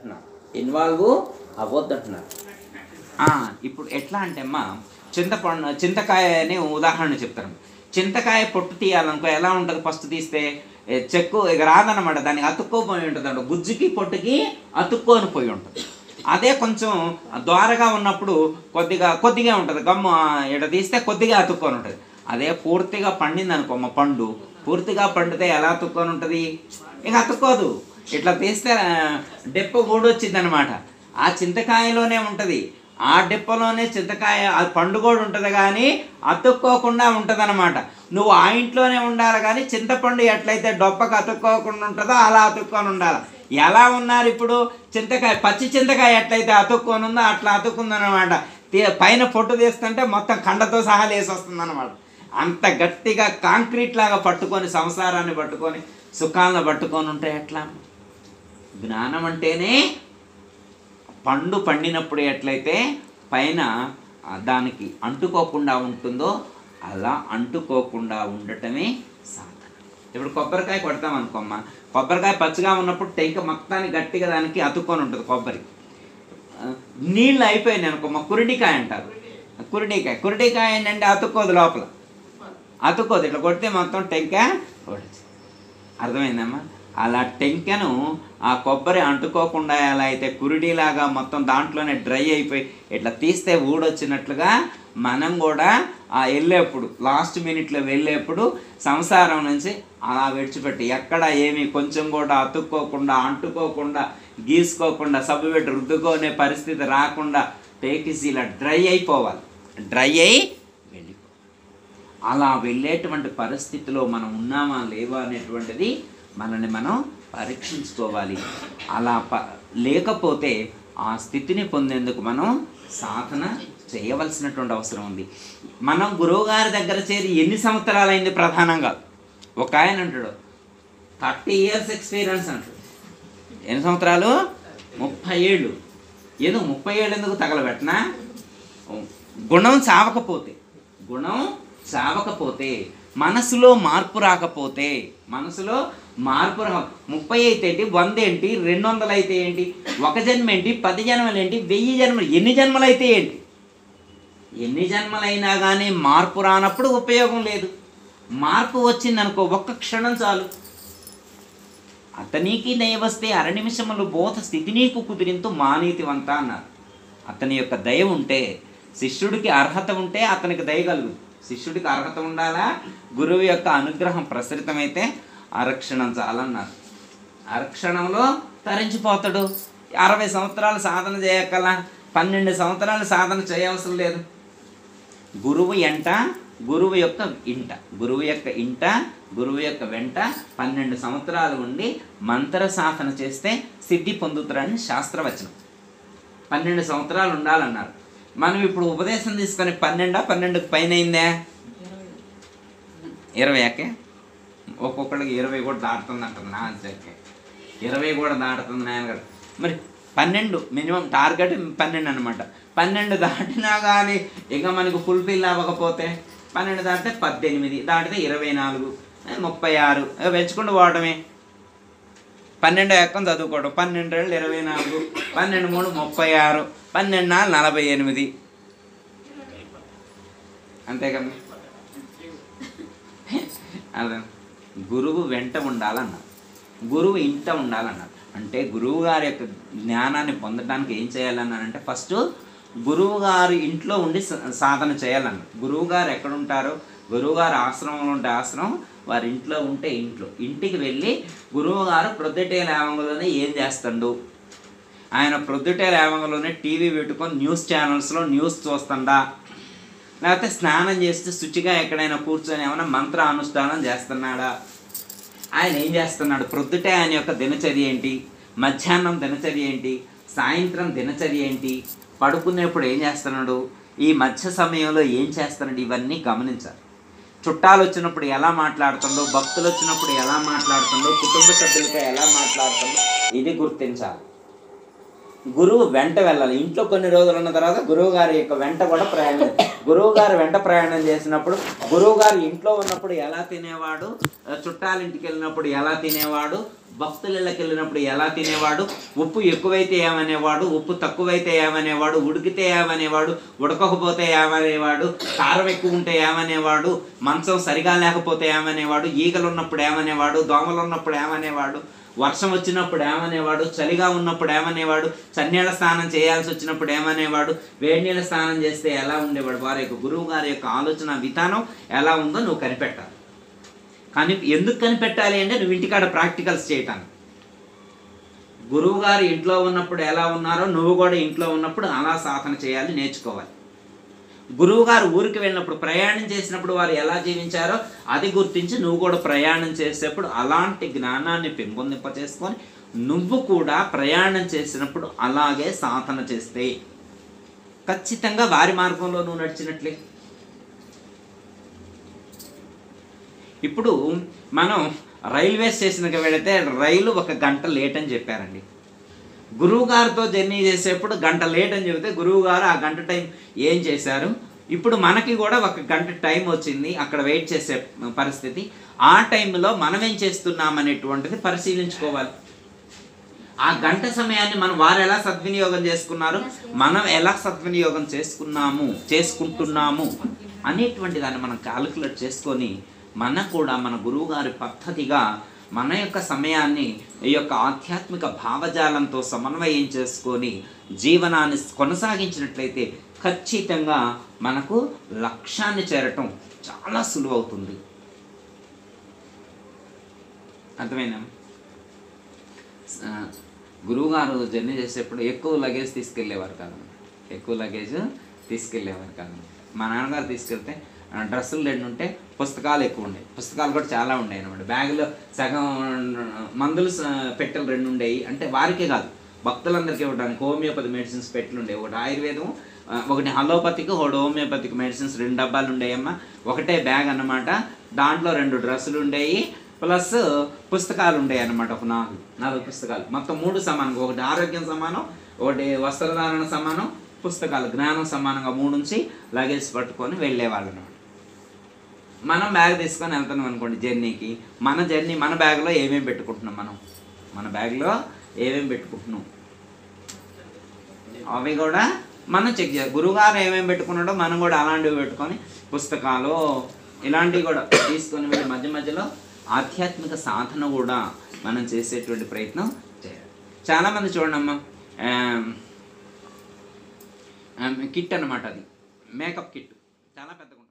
అంటున్నారు ఇన్వాల్వ్ అవ్వద్దు అంటున్నారు ఆ, ఇప్పుడు ఎట్లా అంటే అమ్మా చింతపండు చింతకాయ అని ఉదాహరణ చెప్తాను చింతకాయ పొట్టు తీయాలనుకో ఎలా ఉంటుంది ఫస్ట్ తీస్తే ఏ, చెక్కు ఇక రాదనమాట దానికి అతుక్కోపోయి ఉంటుంది అంట గుజ్జుకి పొట్టుకి అతుక్కొని పోయి ఉంటుంది అదే కొంచెం ద్వారగా ఉన్నప్పుడు కొద్దిగా కొద్దిగా ఉంటుంది గమ్ము ఇట తీస్తే కొద్దిగా అతుక్కొని ఉంటుంది అదే పూర్తిగా పండింది అనుకో మా పండు పూర్తిగా పండితే ఎలా అతుక్కొని ఉంటుంది ఇక అతుక్కోదు ఇట్లా తీస్తే ఆ, డెప్ప గూడొచ్చింది అనమాట ఆ చింతకాయలోనే ఉంటుంది ఆ డిప్పలోనే చింతకాయ ఆ పండు కూడా ఉంటుంది కానీ అతుక్కోకుండా ఉంటుంది అనమాట నువ్వు ఆ ఇంట్లోనే ఉండాలి కానీ చింతపండు ఎట్లయితే డొప్పకు అతుక్కోకుండా ఉంటుందో అలా అతుక్కొని ఉండాలి ఎలా ఉన్నారు ఇప్పుడు చింతకాయ పచ్చి చింతకాయ ఎట్లయితే అతుక్కొని ఉందో అట్లా అతుక్కుందనమాట తీ- పైన పొట్టు తీస్తుంటే మొత్తం కండతో సహా లేసి వస్తుందన్నమాట అంత గట్టిగా కాంక్రీట్ లాగా పట్టుకొని సంసారాన్ని పట్టుకొని సుఖాలను పట్టుకొని ఉంటే ఎట్లా జ్ఞానం అంటేనే పండు పండినప్పుడు ఎట్లయితే పైన ఆ, దానికి అంటుకోకుండా ఉంటుందో అలా అంటుకోకుండా ఉండటమే సాధన ఇప్పుడు కొబ్బరికాయ కొడతాం అనుకోమ్మా కొబ్బరికాయ పచ్చిగా ఉన్నప్పుడు టెంక మొత్తానికి గట్టిగా దానికి అతుక్కొని ఉంటుంది కొబ్బరి ఆ, నీళ్ళు అయిపోయినాయి అనుకోమ్మా కురిడికాయ అంటారు కురిడికాయ కురిడికాయ ఏంటంటే అతుక్కోదు లోపల అతుక్కోదు ఇట్లా కొడితే మొత్తం టెంక కొడచ్చు అర్థమైందమ్మా అలా టెంకెను ఆ కొబ్బరి అంటుకోకుండా ఎలా అయితే కురిడిలాగా మొత్తం దాంట్లోనే డ్రై అయిపోయి ఇట్లా తీస్తే ఊడొచ్చినట్లుగా మనం కూడా ఆ వెళ్ళేప్పుడు లాస్ట్ మినిట్లో వెళ్ళేప్పుడు సంసారం నుంచి అలా విడిచిపెట్టి ఎక్కడ ఏమి కొంచెం కూడా అతుక్కోకుండా అంటుకోకుండా గీసుకోకుండా సబ్బు పెట్టి రుద్దుకోనే పరిస్థితి రాకుండా టేకిసి ఇలా డ్రై అయిపోవాలి డ్రై అయి వెళ్ళిపో అలా వెళ్ళేటువంటి పరిస్థితిలో మనం ఉన్నామా లేవా అనేటువంటిది మనల్ని మనం పరీక్షించుకోవాలి అలా ప లేకపోతే ఆ స్థితిని పొందేందుకు మనం సాధన చేయవలసినటువంటి అవసరం ఉంది మనం గురువుగారి దగ్గర చేరి ఎన్ని సంవత్సరాలైంది ప్రధానంగా ఒక ఆయన అంటాడు థర్టీ ఇయర్స్ ఎక్స్పీరియన్స్ అంటాడు ఎన్ని సంవత్సరాలు ముప్పై ఏళ్ళు ఏదో ముప్పై ఏళ్ళు ఎందుకు తగలబెట్టనా గుణం చావకపోతే గుణం చావకపోతే మనసులో మార్పు రాకపోతే మనసులో మార్పు రా ముప్పై అయితే ఏంటి వంద ఏంటి రెండు వందలు అయితే ఏంటి ఒక జన్మ ఏంటి పది జన్మలు ఏంటి వెయ్యి జన్మలు ఎన్ని జన్మలు అయితే ఏంటి ఎన్ని జన్మలైనా కానీ మార్పు రానప్పుడు ఉపయోగం లేదు మార్పు వచ్చిందనుకో ఒక్క క్షణం చాలు అతనికి నయవస్తే అర నిమిషములు బోధ స్థితి నీకు కుదిరింతు మానీతివంత అన్నారు అతని యొక్క దయ ఉంటే శిష్యుడికి అర్హత ఉంటే అతనికి దయ కలుగు శిష్యుడికి అర్హత ఉండాలా గురువు యొక్క అనుగ్రహం ప్రసరితమైతే అరక్షణం చాలన్నారు అరక్షణంలో తరించిపోతాడు అరవై సంవత్సరాలు సాధన చేయకల పన్నెండు సంవత్సరాలు సాధన చేయవసరం లేదు గురువు ఎంట గురువు యొక్క ఇంట గురువు యొక్క ఇంట గురువు యొక్క వెంట పన్నెండు సంవత్సరాలు ఉండి మంత్ర సాధన చేస్తే సిద్ధి పొందుతారని శాస్త్రవచనం పన్నెండు సంవత్సరాలు ఉండాలన్నారు మనం ఇప్పుడు ఉపదేశం తీసుకొని పన్నెండా పన్నెండుకి పైన అయిందా ఇరవై అక్కే ఒక్కొక్కడికి ఇరవై కూడా దాటుతుంది అంటుంది నా అజ్జకే ఇరవై కూడా దాటుతుంది నాయనగారు మరి పన్నెండు మినిమం టార్గెట్ పన్నెండు అనమాట పన్నెండు దాటినా కానీ ఇక మనకు ఫుల్ఫిల్ అవ్వకపోతే పన్నెండు దాటితే పద్దెనిమిది దాటితే ఇరవై నాలుగు ముప్పై ఆరు ఇక పెంచుకుంటూ పోవడమే పన్నెండు ఎక్కం చదువుకోవడం పన్నెండు రెండు ఇరవై నాలుగు పన్నెండు మూడు ముప్పై ఆరు పన్నెండు నాలుగు నలభై ఎనిమిది అంతే కదా అదే గురువు వెంట ఉండాలన్నారు గురువు ఇంట ఉండాలన్నారు అంటే గురువు గారి యొక్క జ్ఞానాన్ని పొందడానికి ఏం చేయాలన్నారంటే ఫస్ట్ గురువు గారు ఇంట్లో ఉండి స- సాధన చేయాలన్నారు గురువు గారు ఎక్కడ ఉంటారో గురువు గారు ఆశ్రమంలో ఉంటే ఆశ్రమం వారి ఇంట్లో ఉంటే ఇంట్లో ఇంటికి వెళ్ళి గురువు గారు ప్రొద్దుటే లేవంగలోనే ఏం చేస్తాడు ఆయన ప్రొద్దుటే లేవంగలోనే టీవీ పెట్టుకొని న్యూస్ ఛానల్స్లో న్యూస్ చూస్తుండా లేకపోతే స్నానం చేస్తే శుచిగా ఎక్కడైనా కూర్చొని ఏమైనా మంత్ర అనుష్ఠానం చేస్తున్నాడా ఆయన ఏం చేస్తున్నాడు ప్రొద్దుటే ఆయన యొక్క దినచర్య ఏంటి మధ్యాహ్నం దినచర్య ఏంటి సాయంత్రం దినచర్య ఏంటి పడుకునేప్పుడు ఏం చేస్తున్నాడు ఈ మధ్య సమయంలో ఏం చేస్తున్నాడు ఇవన్నీ గమనించాలి చుట్టాలు వచ్చినప్పుడు ఎలా మాట్లాడుతుండో భక్తులు వచ్చినప్పుడు ఎలా మాట్లాడుతుండో కుటుంబ సభ్యులతో ఎలా మాట్లాడుతుండో ఇది గుర్తించాలి గురువు వెంట వెళ్ళాలి ఇంట్లో కొన్ని రోజులు ఉన్న తర్వాత గురువు గారి యొక్క వెంట కూడా ప్రయాణం గురువు గారు వెంట ప్రయాణం చేసినప్పుడు గురువు గారు ఇంట్లో ఉన్నప్పుడు ఎలా తినేవాడు ఆ, చుట్టాలింటికి వెళ్ళినప్పుడు ఎలా తినేవాడు భక్తుల ఇళ్ళకి వెళ్ళినప్పుడు ఎలా తినేవాడు ఉప్పు ఎక్కువైతే ఏమనేవాడు ఉప్పు తక్కువైతే ఏమనేవాడు ఉడికితే ఏమనేవాడు ఉడకకపోతే ఏమనేవాడు కారం ఎక్కువ ఉంటే ఏమనేవాడు మంచం సరిగా లేకపోతే ఏమనేవాడు ఈగలు ఉన్నప్పుడు ఏమనేవాడు దోమలు ఉన్నప్పుడు ఏమనేవాడు వర్షం వచ్చినప్పుడు ఏమనేవాడు చలిగా ఉన్నప్పుడు ఏమనేవాడు చన్నీళ్ళ స్నానం చేయాల్సి వచ్చినప్పుడు ఏమనేవాడు వేడి నీళ్ళ స్నానం చేస్తే ఎలా ఉండేవాడు వారి యొక్క గురువు గారి యొక్క ఆలోచన విధానం ఎలా ఉందో నువ్వు కనిపెట్టాలి కానీ ఎందుకు కనిపెట్టాలి అంటే నువ్వు ఇంటికాడ ప్రాక్టికల్స్ చేయటానికి గురువు గారు ఇంట్లో ఉన్నప్పుడు ఎలా ఉన్నారో నువ్వు కూడా ఇంట్లో ఉన్నప్పుడు అలా సాధన చేయాలి నేర్చుకోవాలి గురువు గారు ఊరికి వెళ్ళినప్పుడు ప్రయాణం చేసినప్పుడు వారు ఎలా జీవించారో అది గుర్తించి నువ్వు కూడా ప్రయాణం చేసేప్పుడు అలాంటి జ్ఞానాన్ని పెంపొందింప చేసుకొని నువ్వు కూడా ప్రయాణం చేసినప్పుడు అలాగే సాధన చేస్తే ఖచ్చితంగా వారి మార్గంలో నువ్వు నడిచినట్లే ఇప్పుడు మనం రైల్వే స్టేషన్కి వెళితే రైలు ఒక గంట లేట్ అని చెప్పారండి గురువు గారితో జర్నీ చేసేప్పుడు గంట లేట్ అని చెబితే గురువు గారు ఆ గంట టైం ఏం చేశారు ఇప్పుడు మనకి కూడా ఒక గంట టైం వచ్చింది అక్కడ వెయిట్ చేసే పరిస్థితి ఆ టైంలో మనం ఏం చేస్తున్నాం అనేటువంటిది పరిశీలించుకోవాలి ఆ గంట సమయాన్ని మనం వారు ఎలా సద్వినియోగం చేసుకున్నారు మనం ఎలా సద్వినియోగం చేసుకున్నాము చేసుకుంటున్నాము అనేటువంటి దాన్ని మనం క్యాలిక్యులేట్ చేసుకొని మన కూడా మన గురువు గారి పద్ధతిగా మన యొక్క సమయాన్ని ఈ యొక్క ఆధ్యాత్మిక భావజాలంతో సమన్వయం చేసుకొని జీవనాన్ని కొనసాగించినట్లయితే ఖచ్చితంగా మనకు లక్ష్యాన్ని చేరటం చాలా సులువవుతుంది అర్థమైనా ఆ, గురువుగారు జర్నీ చేసేప్పుడు ఎక్కువ లగేజ్ తీసుకెళ్ళేవారు కాదు ఎక్కువ లగేజ్ తీసుకెళ్ళేవారు కాదు మా నాన్నగారు తీసుకెళ్తే ఆ, డ్రెస్సులు రెండు ఉంటే పుస్తకాలు ఎక్కువ ఉండేవి పుస్తకాలు కూడా చాలా ఉండేవి అనమాట బ్యాగులో సగం మందులు స- పెట్టెలు రెండు ఉండేవి అంటే వారికే కాదు భక్తులందరికీ ఇవ్వడానికి హోమియోపతి మెడిసిన్స్ పెట్టెలు ఉండేవి ఒకటి ఆయుర్వేదం ఆ, ఒకటి అలోపతికి ఒకటి హోమియోపతిక్ మెడిసిన్స్ రెండు డబ్బాలు ఉండేయమ్మా ఒకటే బ్యాగ్ అన్నమాట దాంట్లో రెండు డ్రెస్సులు ఉండేవి ప్లస్ పుస్తకాలు ఉండేవి అన్నమాట ఒక నాలుగు నాలుగు పుస్తకాలు మొత్తం మూడు సమానం ఒకటి ఆరోగ్యం సమానం ఒకటి వస్త్రధారణ సమానం పుస్తకాలు జ్ఞానం సమానంగా మూడు నుంచి లగేజ్ పట్టుకొని వెళ్ళేవాళ్ళు అనమాట మనం బ్యాగ్ తీసుకొని వెళ్తున్నాం అనుకోండి జర్నీకి మన జర్నీ మన బ్యాగ్లో ఏమేమి పెట్టుకుంటున్నాం మనం మన బ్యాగ్లో ఏమేమి పెట్టుకుంటున్నాం అవి కూడా మనం చెక్ చేయాలి గురువుగారు ఏమేమి పెట్టుకున్నాడో మనం కూడా అలాంటివి పెట్టుకొని పుస్తకాలు ఇలాంటివి కూడా తీసుకొని వెళ్ళి మధ్య మధ్యలో ఆధ్యాత్మిక సాధన కూడా మనం చేసేటువంటి ప్రయత్నం చేయాలి చాలామంది చూడండి అమ్మా కిట్ అన్నమాట అది మేకప్ కిట్ చాలా పెద్దగా